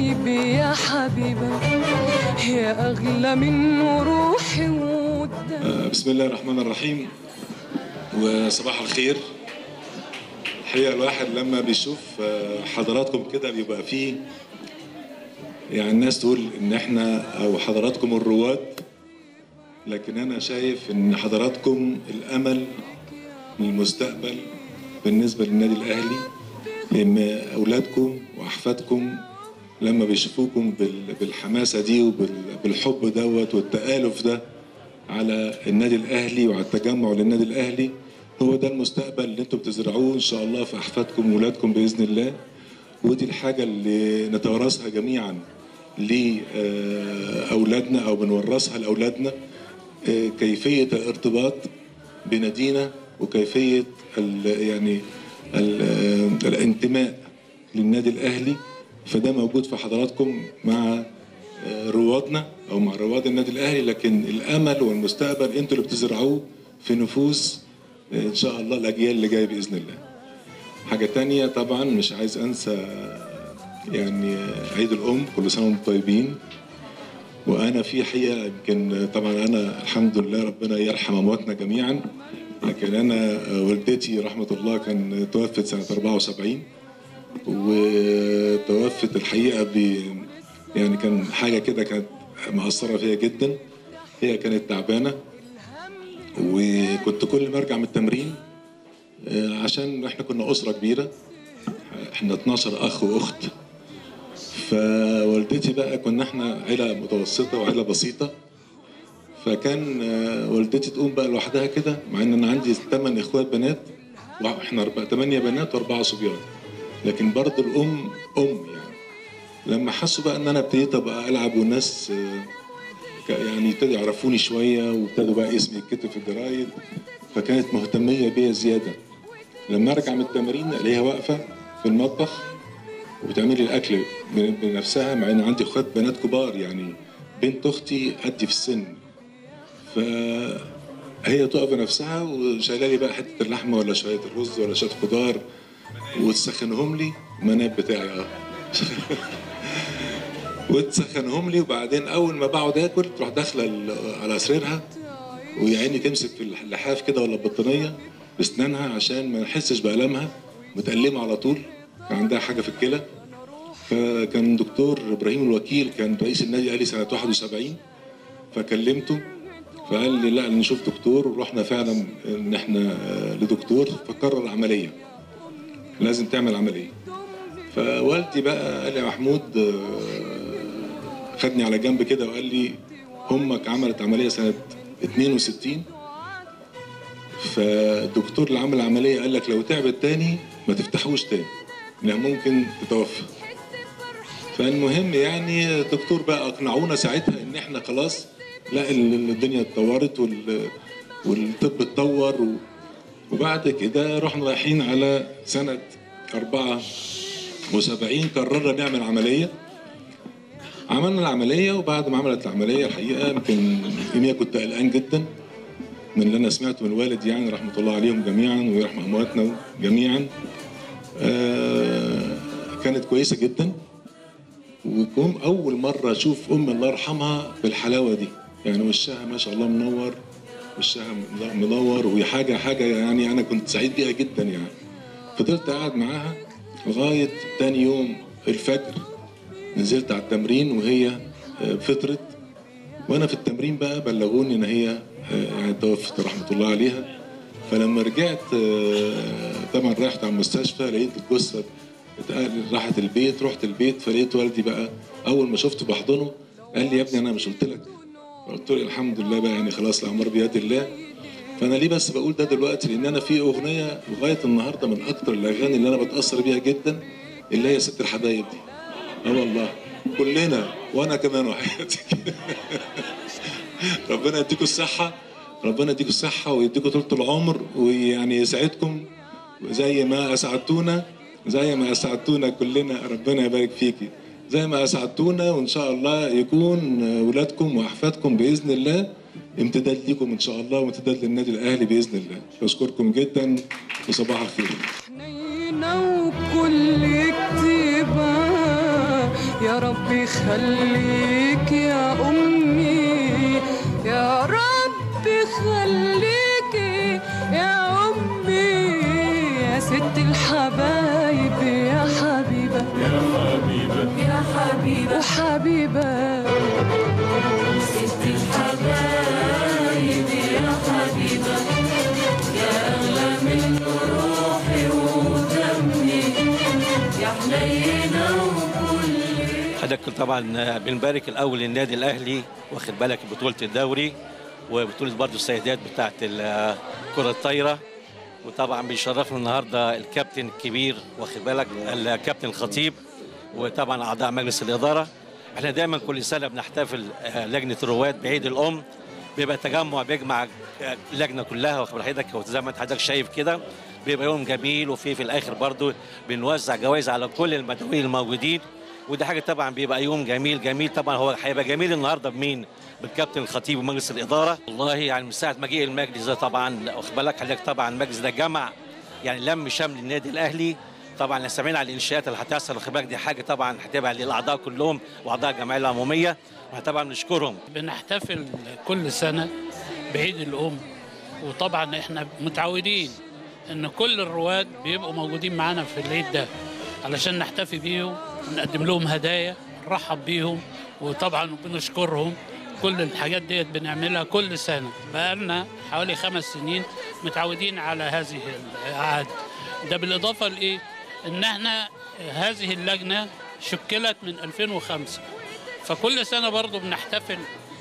حبيبي يا حبيبة يا أغلى من روحي ودمي بسم الله الرحمن الرحيم وصباح الخير الحقيقة الواحد لما بيشوف آه، حضراتكم كده بيبقى فيه يعني الناس تقول ان احنا او حضراتكم الرواد لكن انا شايف ان حضراتكم الامل للمستقبل بالنسبة للنادي الاهلي لان اولادكم واحفادكم لما بيشوفوكم بال- بالحماسة دي وبالحب دوت والتآلف ده على النادي الاهلي وعلى التجمع للنادي الاهلي هو ده المستقبل اللي انتم بتزرعوه ان شاء الله في احفادكم واولادكم باذن الله ودي الحاجه اللي نتوارثها جميعا لاولادنا او بنورثها لاولادنا آه، كيفيه الارتباط بنادينا وكيفيه ال يعني ال آه، الانتماء للنادي الاهلي فده موجود في حضراتكم مع آه، روادنا او مع رواد النادي الاهلي لكن الامل والمستقبل انتوا اللي بتزرعوه في نفوس آه، ان شاء الله الاجيال اللي جايه باذن الله. حاجه تانية طبعا مش عايز انسى يعني آه، عيد الام كل سنه وانتم طيبين وانا في حقيقه يمكن طبعا انا الحمد لله ربنا يرحم امواتنا جميعا لكن انا آه، والدتي رحمه الله كان توفت سنه 74 وتوفت الحقيقه ب يعني كان حاجه كده كانت مأثره فيا جدا هي كانت تعبانه وكنت كل ما ارجع من التمرين آه، عشان احنا كنا اسره كبيره احنا 12 اخ واخت فوالدتي بقى كنا احنا عيله متوسطه وعيله بسيطه فكان آه، والدتي تقوم بقى لوحدها كده مع ان انا عندي ثمان اخوات بنات واحنا اربع ثمانيه بنات واربعه صبيان لكن برضه الام ام يعني لما حسوا بقى ان انا ابتديت ابقى العب والناس آه، ك- يعني ابتدوا يعرفوني شويه وابتدوا بقى اسمي يتكتب في الجرايد فكانت مهتميه بيا زياده لما ارجع من التمرين الاقيها واقفه في المطبخ وبتعمل لي الاكل ب- بنفسها مع ان عندي اخوات بنات كبار يعني بنت اختي قدي في السن فهي تقف بنفسها وشايله لي بقى حته اللحمه ولا شويه الرز ولا شويه خضار وتسخنهم لي مناب بتاعي اه وتسخنهم لي وبعدين اول ما بقعد اكل تروح داخله ال- على سريرها ويا عيني تمسك في اللحاف كده ولا البطانيه باسنانها عشان ما نحسش بالامها متألمه على طول كان عندها حاجه في الكلى فكان دكتور ابراهيم الوكيل كان رئيس النادي قال لي سنه 71 فكلمته فقال لي لا نشوف دكتور ورحنا فعلا ان احنا آه، لدكتور فقرر عمليه لازم تعمل عمليه فوالدي بقى قال لي يا محمود آه، خدني على جنب كده وقال لي امك عملت عمليه سنه 62 فالدكتور اللي عمل العمليه قال لك لو تعبت تاني ما تفتحوش تاني انها ممكن تتوفى فالمهم يعني الدكتور بقى اقنعونا ساعتها ان احنا خلاص لا ال- الدنيا اتطورت وال والطب اتطور و- وبعد كده رحنا رايحين على سنه 74 قررنا نعمل عمليه عملنا العمليه وبعد ما عملت العمليه الحقيقه يمكن يوميها كنت قلقان جدا من اللي انا سمعته من والدي يعني رحمه الله عليهم جميعا ويرحم امواتنا جميعا آه كانت كويسه جدا وكم اول مره اشوف ام الله يرحمها بالحلاوه دي يعني وشها ما شاء الله منور وشها منور وهي حاجه حاجه يعني انا كنت سعيد بيها جدا يعني فضلت قاعد معاها لغايه تاني يوم الفجر نزلت على التمرين وهي آه، فطرت وانا في التمرين بقى بلغوني ان هي آه، يعني توفت رحمه الله عليها فلما رجعت آه، طبعا رحت على المستشفى لقيت الجثه اتقال- راحت البيت رحت البيت فلقيت والدي بقى اول ما شفته بحضنه قال لي يا ابني انا مش قلت لك قلت له الحمد لله بقى يعني خلاص الامر بيد الله فانا ليه بس بقول ده دلوقتي لان انا في اغنيه لغايه النهارده من اكتر الاغاني اللي انا بتاثر بيها جدا اللي هي ست الحبايب دي اه والله كلنا وانا كمان وحياتي ربنا يديكم الصحه ربنا يديكم الصحه ويديكم طول العمر ويعني يسعدكم زي ما اسعدتونا زي ما اسعدتونا كلنا ربنا يبارك فيكي زي ما اسعدتونا وان شاء الله يكون ولادكم واحفادكم باذن الله امتداد ليكم ان شاء الله وامتداد للنادي الاهلي باذن الله بشكركم جدا وصباح الخير حنينة وكل كتيبة يا يا ربي خليك يا أمي يا ربي خليك يا أمي يا ست الحبايب يا حبيبة يا حبيبة يا حبيبة وحبيبة ست الحبايب يا حبيبة يا أغلى من روحي ودمي يا حنينة وكل حضرتك طبعا بنبارك الاول للنادي الاهلي واخد بالك بطوله الدوري وبطوله برضه السيدات بتاعه الكره الطايره وطبعا بيشرفنا النهارده الكابتن الكبير واخد بالك الكابتن الخطيب وطبعا اعضاء مجلس الاداره احنا دايما كل سنه بنحتفل آه، لجنه الرواد بعيد الام بيبقى تجمع بيجمع آه، اللجنه كلها واخد حضرتك وزي ما انت حضرتك شايف كده بيبقى يوم جميل وفي في الاخر برضه بنوزع جوائز على كل المدعوين الموجودين ودي حاجه طبعا بيبقى يوم جميل جميل طبعا هو هيبقى جميل النهارده بمين؟ بالكابتن الخطيب ومجلس الاداره والله يعني من ساعه ما جه المجلس ده طبعا واخد بالك حضرتك طبعا المجلس ده جمع يعني لم شمل النادي الاهلي طبعا احنا سامعين على الانشاءات اللي هتحصل واخد بالك دي حاجه طبعا هتبقى للاعضاء كلهم واعضاء الجمعيه العموميه وطبعا نشكرهم بنحتفل كل سنة بعيد الأم وطبعا احنا متعودين ان كل الرواد بيبقوا موجودين معانا في العيد ده علشان نحتفي بيهم ونقدم لهم هدايا نرحب بيهم وطبعا بنشكرهم كل الحاجات ديت بنعملها كل سنة بقالنا حوالي خمس سنين متعودين على هذه العادة ده بالإضافة لإيه؟ إن احنا هذه اللجنة شكلت من 2005 فكل سنة برضو بنحتفل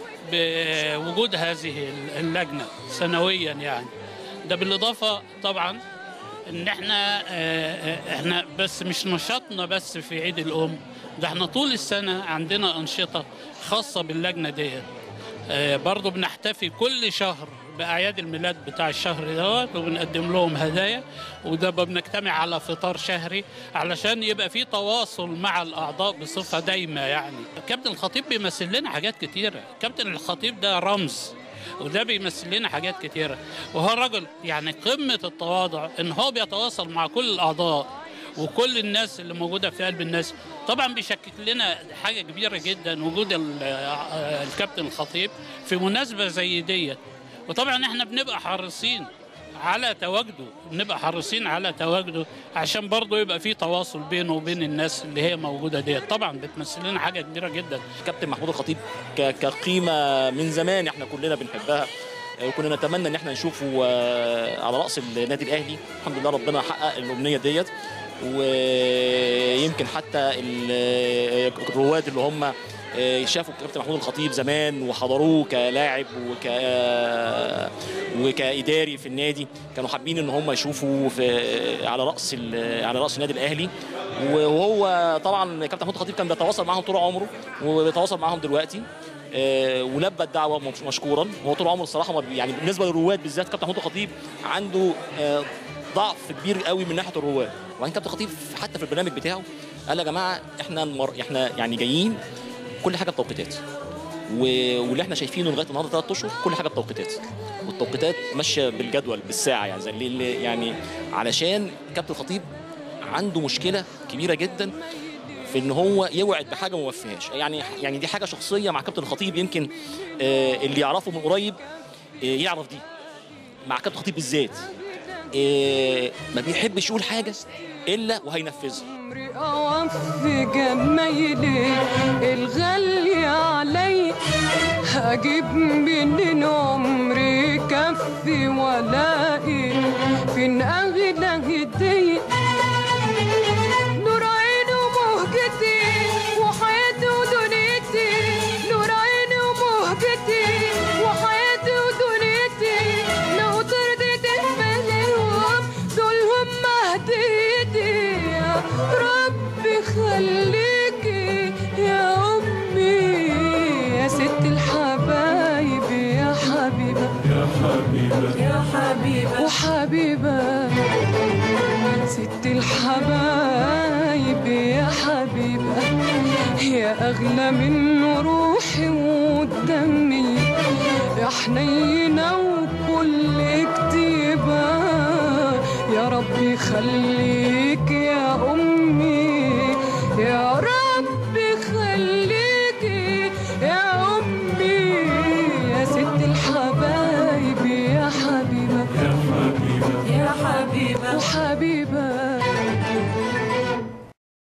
بوجود هذه اللجنة سنويا يعني ده بالإضافة طبعا إن احنا آه، احنا بس مش نشاطنا بس في عيد الأم ده احنا طول السنة عندنا أنشطة خاصة باللجنة ديت آه، برضو بنحتفي كل شهر بأعياد الميلاد بتاع الشهر دوت وبنقدم لهم هدايا وده بنجتمع على فطار شهري علشان يبقى في تواصل مع الأعضاء بصفة دايمة يعني كابتن الخطيب بيمثل لنا حاجات كتيرة كابتن الخطيب ده رمز وده بيمثل لنا حاجات كتيرة وهو الراجل يعني قمة التواضع إن هو بيتواصل مع كل الأعضاء وكل الناس اللي موجودة في قلب الناس طبعا بيشكل لنا حاجة كبيرة جدا وجود ال- آه، الكابتن الخطيب في مناسبة زي ديت وطبعا احنا بنبقى حريصين على تواجده بنبقى حريصين على تواجده عشان برضه يبقى في تواصل بينه وبين الناس اللي هي موجودة ديت طبعا بتمثل لنا حاجة كبيرة جدا كابتن محمود الخطيب ك- كقيمه من زمان احنا كلنا بنحبها آه، وكنا نتمنى ان احنا نشوفه آه، على راس النادي الاهلي الحمد لله ربنا حقق الامنيه ديت ويمكن حتى ال- الرواد اللي هم آه، شافوا كابتن محمود الخطيب زمان وحضروه كلاعب وك وكاداري في النادي كانوا حابين ان هم يشوفوا في على راس ال- على راس النادي الاهلي وهو طبعا كابتن محمود الخطيب كان بيتواصل معاهم طول عمره وبيتواصل معاهم دلوقتي آه، ولبى الدعوه مش- مشكورا هو طول عمره الصراحه ما بي- يعني بالنسبه للرواد بالذات كابتن محمود الخطيب عنده آه، ضعف كبير قوي من ناحيه الرواد وبعدين كابتن الخطيب حتى في البرنامج بتاعه قال يا جماعه احنا المر... احنا يعني جايين كل حاجه بتوقيتات و... واللي احنا شايفينه لغايه النهارده ثلاث اشهر كل حاجه بتوقيتات والتوقيتات ماشيه بالجدول بالساعه يعني زي اللي- اللي يعني علشان كابتن الخطيب عنده مشكله كبيره جدا في ان هو يوعد بحاجه وما يوفيهاش يعني يعني دي حاجه شخصيه مع كابتن الخطيب يمكن آه، اللي يعرفه من قريب آه، يعرف دي مع كابتن الخطيب بالذات آه، ما بيحبش يقول حاجه الا وهينفذها عمري أوفي جمايلي الغالية علي هجيب منين عمري كفي ولاقي فين أغلى هدية نور عيني ومهجتي وحياتي ودنيتي نور عيني ومهجتي وحياتي ودنيتي لو ترضيت بلاهم دول هم هديتي يا ربي خليكي يا أمي يا ست الحبايب يا حبيبة يا حبيبة يا حبيبة وحبيبة ست الحبايب يا حبيبة يا أغلى من روحي ودمي يا حنينة وكل كتيبة يا ربي خليك يا أمي يا ربي خليك وحبيبة